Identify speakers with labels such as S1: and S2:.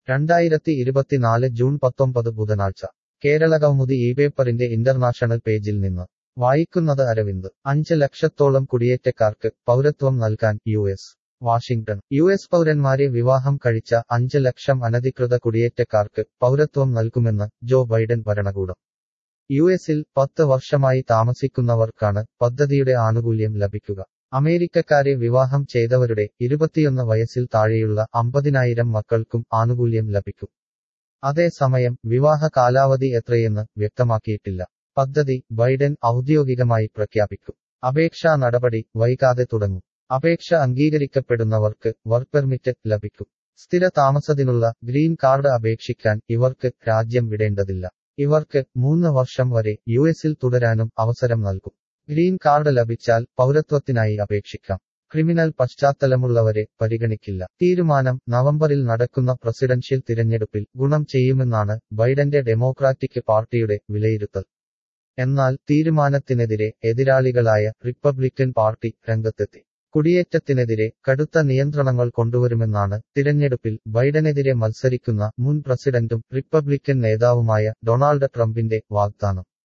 S1: രണ്ടായിരത്തി ഇരുപത്തിനാല് ജൂൺ പത്തൊമ്പത് ബുധനാഴ്ച കേരള കൗമുദി ഈ പേപ്പറിന്റെ ഇന്റർനാഷണൽ പേജിൽ നിന്ന് വായിക്കുന്നത് അരവിന്ദ് അഞ്ച് ലക്ഷത്തോളം കുടിയേറ്റക്കാർക്ക് പൗരത്വം നൽകാൻ U S Washington U S പൗരന്മാരെ വിവാഹം കഴിച്ച അഞ്ച് ലക്ഷം അനധികൃത കുടിയേറ്റക്കാർക്ക് പൗരത്വം നൽകുമെന്ന് ജോ ബൈഡൻ ഭരണകൂടം യു എസിൽ പത്ത് വർഷമായി താമസിക്കുന്നവർക്കാണ് പദ്ധതിയുടെ ആനുകൂല്യം ലഭിക്കുക അമേരിക്കക്കാരെ വിവാഹം ചെയ്തവരുടെ ഇരുപത്തിയൊന്ന് വയസ്സിൽ താഴെയുള്ള അമ്പതിനായിരം മക്കൾക്കും ആനുകൂല്യം ലഭിക്കും അതേസമയം വിവാഹ കാലാവധി എത്രയെന്ന് വ്യക്തമാക്കിയിട്ടില്ല പദ്ധതി ബൈഡൻ ഔദ്യോഗികമായി പ്രഖ്യാപിക്കും അപേക്ഷാ നടപടി വൈകാതെ തുടങ്ങും അപേക്ഷ അംഗീകരിക്കപ്പെടുന്നവർക്ക് വർക്ക് പെർമിറ്റ് ലഭിക്കും സ്ഥിര താമസത്തിനുള്ള ഗ്രീൻ കാർഡ് അപേക്ഷിക്കാൻ ഇവർക്ക് രാജ്യം വിടേണ്ടതില്ല ഇവർക്ക് മൂന്ന് വർഷം വരെ യു എസിൽ തുടരാനും അവസരം നൽകും ഗ്രീൻ കാർഡ് ലഭിച്ചാൽ പൗരത്വത്തിനായി അപേക്ഷിക്കാം ക്രിമിനൽ പശ്ചാത്തലമുള്ളവരെ പരിഗണിക്കില്ല തീരുമാനം നവംബറിൽ നടക്കുന്ന പ്രസിഡൻഷ്യൽ തിരഞ്ഞെടുപ്പിൽ ഗുണം ചെയ്യുമെന്നാണ് ബൈഡന്റെ ഡെമോക്രാറ്റിക് പാർട്ടിയുടെ വിലയിരുത്തൽ എന്നാൽ തീരുമാനത്തിനെതിരെ എതിരാളികളായ റിപ്പബ്ലിക്കൻ പാർട്ടി രംഗത്തെത്തി കുടിയേറ്റത്തിനെതിരെ കടുത്ത നിയന്ത്രണങ്ങൾ കൊണ്ടുവരുമെന്നാണ് തിരഞ്ഞെടുപ്പിൽ ബൈഡനെതിരെ മത്സരിക്കുന്ന മുൻ പ്രസിഡന്റും റിപ്പബ്ലിക്കൻ നേതാവുമായ ഡൊണാൾഡ് ട്രംപിന്റെ വാഗ്ദാനം